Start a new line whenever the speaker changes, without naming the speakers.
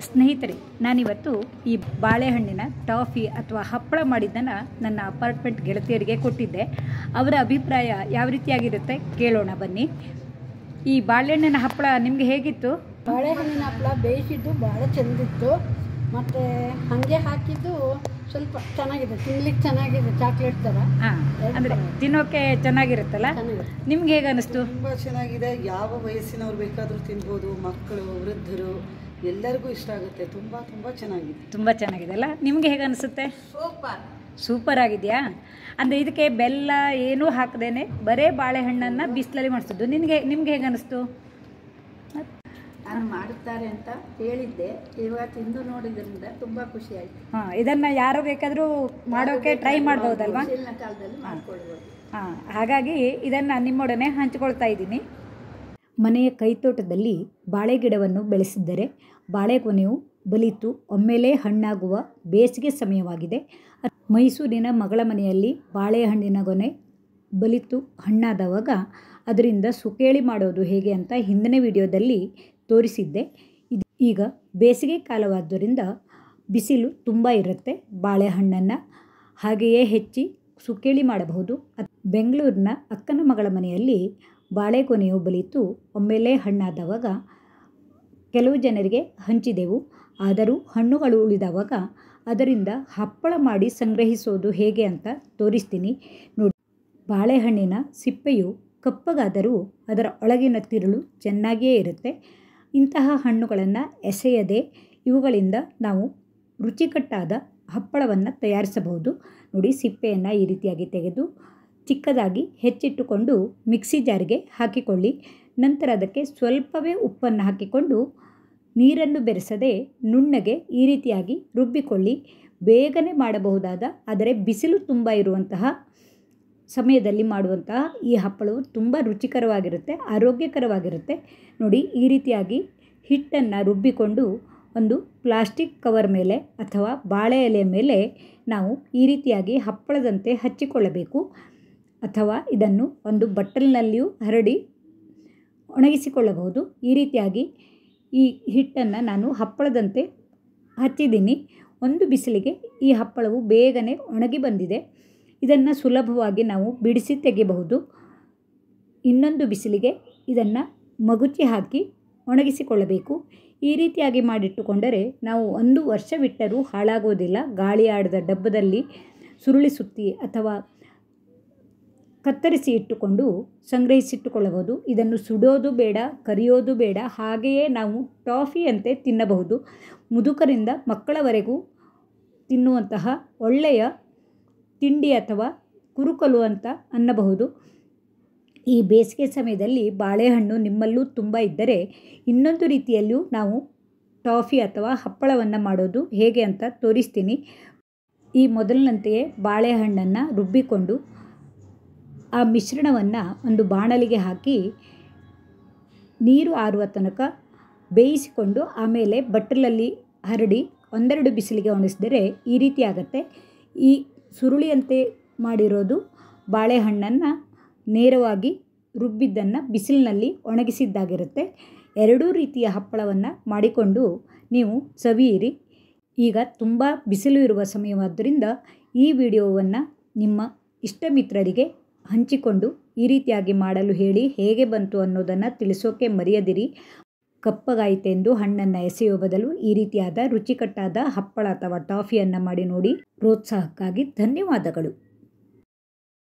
ಸ್ನೇಹಿತರೆ ನಾನಿವತ್ತು ಈ ಬಾಳೆಹಣ್ಣಿನ ಟಾಫಿ ಅಥವಾ ಹಪ್ಪಳ ಮಾಡಿದ್ದನ್ನು ನನ್ನ ಅಪಾರ್ಟ್ಮೆಂಟ್ ಗೆಳತಿಯರಿಗೆ ಕೊಟ್ಟಿದ್ದೆ ಅವರ ಅಭಿಪ್ರಾಯ ಯಾವ ರೀತಿಯಾಗಿರುತ್ತೆ ಕೇಳೋಣ ಬನ್ನಿ ಈ ಬಾಳೆಹಣ್ಣಿನ ಹಪ್ಪಳ ನಿಮಗೆ ಹೇಗಿತ್ತು
ಬಾಳೆಹಣ್ಣಿನ ಹಪ್ಪಳ ಬೇಯಿಸಿದ್ದು ಭಾಳ ಚೆಂದಿತ್ತು ಮತ್ತು ಹಾಗೆ ಹಾಕಿದ್ದು ಸ್ವಲ್ಪ ಚೆನ್ನಾಗಿದೆ ತಿನ್ಲಿಕ್ಕೆ ಚೆನ್ನಾಗಿದೆ ಚಾಕ್ಲೇಟ್ ಥರ
ಹಾಂ ಅಂದರೆ ತಿನ್ನೋಕೆ ಚೆನ್ನಾಗಿರುತ್ತಲ್ಲ
ಚೆನ್ನಾಗಿದೆ
ನಿಮ್ಗೆ ಹೇಗೆ ಅನ್ನಿಸ್ತು
ತುಂಬ ಚೆನ್ನಾಗಿದೆ ಯಾವ ವಯಸ್ಸಿನವ್ರು ಬೇಕಾದರೂ ತಿನ್ಬೋದು ಮಕ್ಕಳು ವೃದ್ಧರು ಎಲ್ಲರಿಗೂ ಇಷ್ಟ ಆಗುತ್ತೆ ತುಂಬ ತುಂಬ ಚೆನ್ನಾಗಿದೆ
ತುಂಬ ಚೆನ್ನಾಗಿದೆ ಅಲ್ಲ ನಿಮಗೆ ಹೇಗೆ ಅನಿಸುತ್ತೆ ಸೂಪರ್ ಆಗಿದೆಯಾ ಅಂದರೆ ಇದಕ್ಕೆ ಬೆಲ್ಲ ಏನೂ ಹಾಕದೇನೆ ಬರೇ ಬಾಳೆಹಣ್ಣನ್ನು ಬಿಸಿಲಲ್ಲಿ ಮಾಡಿಸಿದ್ದು ನಿನಗೆ ನಿಮ್ಗೆ ಹೇಗೆ ಅನ್ನಿಸ್ತು
ನಾನು ಮಾಡುತ್ತಾರೆ ಅಂತ ಹೇಳಿದ್ದೆ ಇವಾಗ ತಿಂದು ನೋಡಿದ್ರಿಂದ ತುಂಬ ಖುಷಿ ಆಯಿತು
ಹಾಂ ಇದನ್ನು ಯಾರು ಬೇಕಾದರೂ ಮಾಡೋಕ್ಕೆ ಟ್ರೈ ಮಾಡ್ಬೋದಲ್ವಾ
ಬಿಸಿಲಿನ ಕಾಲದಲ್ಲಿ ಮಾಡ್ಕೊಳ್ಬೋದು
ಹಾಂ ಹಾಗಾಗಿ ಇದನ್ನು ನಿಮ್ಮೊಡನೆ ಹಂಚಿಕೊಳ್ತಾ ಇದ್ದೀನಿ ಮನೆಯ ಕೈತೋಟದಲ್ಲಿ ಬಾಳೆ ಗಿಡವನ್ನು ಬೆಳೆಸಿದ್ದರೆ ಬಾಳೆಗೊನೆಯು ಬಲಿತು ಒಮ್ಮೆಲೇ ಹಣ್ಣಾಗುವ ಬೇಸಿಗೆ ಸಮಯವಾಗಿದೆ ಮೈಸೂರಿನ ಮಗಳ ಮನೆಯಲ್ಲಿ ಬಾಳೆಹಣ್ಣಿನ ಗೊನೆ ಬಲಿತು ಹಣ್ಣಾದವಾಗ ಅದರಿಂದ ಸುಕೇಳಿ ಮಾಡೋದು ಹೇಗೆ ಅಂತ ಹಿಂದಿನ ವಿಡಿಯೋದಲ್ಲಿ ತೋರಿಸಿದ್ದೆ ಇದು ಈಗ ಬೇಸಿಗೆ ಕಾಲವಾದ್ದರಿಂದ ಬಿಸಿಲು ತುಂಬ ಇರುತ್ತೆ ಬಾಳೆಹಣ್ಣನ್ನು ಹಾಗೆಯೇ ಹೆಚ್ಚಿ ಸುಕೇಳಿ ಮಾಡಬಹುದು ಅತ್- ಬೆಂಗಳೂರಿನ ಅಕ್ಕನ ಮಗಳ ಮನೆಯಲ್ಲಿ ಬಾಳೆಗೊನೆಯು ಬಲಿತು ಒಮ್ಮೆಲೇ ಹಣ್ಣಾದವಾಗ ಕೆಲವು ಜನರಿಗೆ ಹಂಚಿದೆವು ಆದರೂ ಹಣ್ಣುಗಳು ಉಳಿದವಾಗ ಅದರಿಂದ ಹಪ್ಪಳ ಮಾಡಿ ಸಂಗ್ರಹಿಸೋದು ಹೇಗೆ ಅಂತ ತೋರಿಸ್ತೀನಿ ನೋಡಿ ಬಾಳೆಹಣ್ಣಿನ ಸಿಪ್ಪೆಯು ಕಪ್ಪಗಾದರೂ ಅದರ ಒಳಗಿನ ತಿರುಳು ಚೆನ್ನಾಗಿಯೇ ಇರುತ್ತೆ ಇಂತಹ ಹಣ್ಣುಗಳನ್ನು ಎಸೆಯದೆ ಇವುಗಳಿಂದ ನಾವು ರುಚಿಕಟ್ಟಾದ ಹಪ್ಪಳವನ್ನು ತಯಾರಿಸಬಹುದು ನೋಡಿ ಸಿಪ್ಪೆಯನ್ನು ಈ ರೀತಿಯಾಗಿ ತೆಗೆದು ಚಿಕ್ಕದಾಗಿ ಹೆಚ್ಚಿಟ್ಟುಕೊಂಡು ಮಿಕ್ಸಿ ಜಾರಿಗೆ ಹಾಕಿಕೊಳ್ಳಿ ನಂತರ ಅದಕ್ಕೆ ಸ್ವಲ್ಪವೇ ಉಪ್ಪನ್ನು ಹಾಕಿಕೊಂಡು ನೀರನ್ನು ಬೆರೆಸದೆ ನುಣ್ಣಗೆ ಈ ರೀತಿಯಾಗಿ ರುಬ್ಬಿಕೊಳ್ಳಿ ಬೇಗನೆ ಮಾಡಬಹುದಾದ ಆದರೆ ಬಿಸಿಲು ತುಂಬ ಇರುವಂತಹ ಸಮಯದಲ್ಲಿ ಮಾಡುವಂತಹ ಈ ಹಪ್ಪಳವು ತುಂಬ ರುಚಿಕರವಾಗಿರುತ್ತೆ ಆರೋಗ್ಯಕರವಾಗಿರುತ್ತೆ ನೋಡಿ ಈ ರೀತಿಯಾಗಿ ಹಿಟ್ಟನ್ನು ರುಬ್ಬಿಕೊಂಡು ಒಂದು ಪ್ಲಾಸ್ಟಿಕ್ ಕವರ್ ಮೇಲೆ ಅಥವಾ ಬಾಳೆ ಎಲೆಯ ಮೇಲೆ ನಾವು ಈ ರೀತಿಯಾಗಿ ಹಪ್ಪಳದಂತೆ ಹಚ್ಚಿಕೊಳ್ಳಬೇಕು ಅಥವಾ ಇದನ್ನು ಒಂದು ಬಟ್ಟಲಿನಲ್ಲಿಯೂ ಹರಡಿ ಒಣಗಿಸಿಕೊಳ್ಳಬಹುದು ಈ ರೀತಿಯಾಗಿ ಈ ಹಿಟ್ಟನ್ನು ನಾನು ಹಪ್ಪಳದಂತೆ ಹಚ್ಚಿದ್ದೀನಿ ಒಂದು ಬಿಸಿಲಿಗೆ ಈ ಹಪ್ಪಳವು ಬೇಗನೆ ಒಣಗಿ ಬಂದಿದೆ ಇದನ್ನು ಸುಲಭವಾಗಿ ನಾವು ಬಿಡಿಸಿ ತೆಗೆಯಬಹುದು ಇನ್ನೊಂದು ಬಿಸಿಲಿಗೆ ಇದನ್ನು ಮಗುಚಿ ಹಾಕಿ ಒಣಗಿಸಿಕೊಳ್ಳಬೇಕು ಈ ರೀತಿಯಾಗಿ ಮಾಡಿಟ್ಟುಕೊಂಡರೆ ನಾವು ಒಂದು ವರ್ಷವಿಟ್ಟರೂ ಹಾಳಾಗೋದಿಲ್ಲ ಗಾಳಿ ಆಡದ ಡಬ್ಬದಲ್ಲಿ ಸುರುಳಿ ಸುತ್ತಿ ಅಥವಾ ಕತ್ತರಿಸಿ ಇಟ್ಟುಕೊಂಡು ಸಂಗ್ರಹಿಸಿಟ್ಟುಕೊಳ್ಳಬಹುದು ಇದನ್ನು ಸುಡೋದು ಬೇಡ ಕರಿಯೋದು ಬೇಡ ಹಾಗೆಯೇ ನಾವು ಟಾಫಿಯಂತೆ ತಿನ್ನಬಹುದು ಮುದುಕರಿಂದ ಮಕ್ಕಳವರೆಗೂ ತಿನ್ನುವಂತಹ ಒಳ್ಳೆಯ ತಿಂಡಿ ಅಥವಾ ಕುರುಕಲು ಅಂತ ಅನ್ನಬಹುದು ಈ ಬೇಸಿಗೆ ಸಮಯದಲ್ಲಿ ಬಾಳೆಹಣ್ಣು ನಿಮ್ಮಲ್ಲೂ ತುಂಬ ಇದ್ದರೆ ಇನ್ನೊಂದು ರೀತಿಯಲ್ಲೂ ನಾವು ಟಾಫಿ ಅಥವಾ ಹಪ್ಪಳವನ್ನು ಮಾಡೋದು ಹೇಗೆ ಅಂತ ತೋರಿಸ್ತೀನಿ ಈ ಮೊದಲಿನಂತೆಯೇ ಬಾಳೆಹಣ್ಣನ್ನು ರುಬ್ಬಿಕೊಂಡು ಆ ಮಿಶ್ರಣವನ್ನು ಒಂದು ಬಾಣಲಿಗೆ ಹಾಕಿ ನೀರು ಆರುವ ತನಕ ಬೇಯಿಸಿಕೊಂಡು ಆಮೇಲೆ ಬಟ್ಟಲಲ್ಲಿ ಹರಡಿ ಒಂದೆರಡು ಬಿಸಿಲಿಗೆ ಒಣಗಿಸಿದರೆ ಈ ರೀತಿ ಆಗುತ್ತೆ ಈ ಸುರುಳಿಯಂತೆ ಮಾಡಿರೋದು ಬಾಳೆಹಣ್ಣನ್ನು ನೇರವಾಗಿ ರುಬ್ಬಿದ್ದನ್ನು ಬಿಸಿಲಿನಲ್ಲಿ ಒಣಗಿಸಿದ್ದಾಗಿರುತ್ತೆ ಎರಡೂ ರೀತಿಯ ಹಪ್ಪಳವನ್ನು ಮಾಡಿಕೊಂಡು ನೀವು ಸವಿಯಿರಿ ಈಗ ತುಂಬ ಬಿಸಿಲು ಇರುವ ಸಮಯವಾದ್ದರಿಂದ ಈ ವಿಡಿಯೋವನ್ನು ನಿಮ್ಮ ಇಷ್ಟ ಮಿತ್ರರಿಗೆ ಹಂಚಿಕೊಂಡು ಈ ರೀತಿಯಾಗಿ ಮಾಡಲು ಹೇಳಿ ಹೇಗೆ ಬಂತು ಅನ್ನೋದನ್ನು ತಿಳಿಸೋಕೆ ಮರೆಯದಿರಿ ಕಪ್ಪಗಾಯಿತೆಂದು ಹಣ್ಣನ್ನು ಎಸೆಯುವ ಬದಲು ಈ ರೀತಿಯಾದ ರುಚಿಕಟ್ಟಾದ ಹಪ್ಪಳ ಅಥವಾ ಟಾಫಿಯನ್ನು ಮಾಡಿ ನೋಡಿ ಪ್ರೋತ್ಸಾಹಕ್ಕಾಗಿ ಧನ್ಯವಾದಗಳು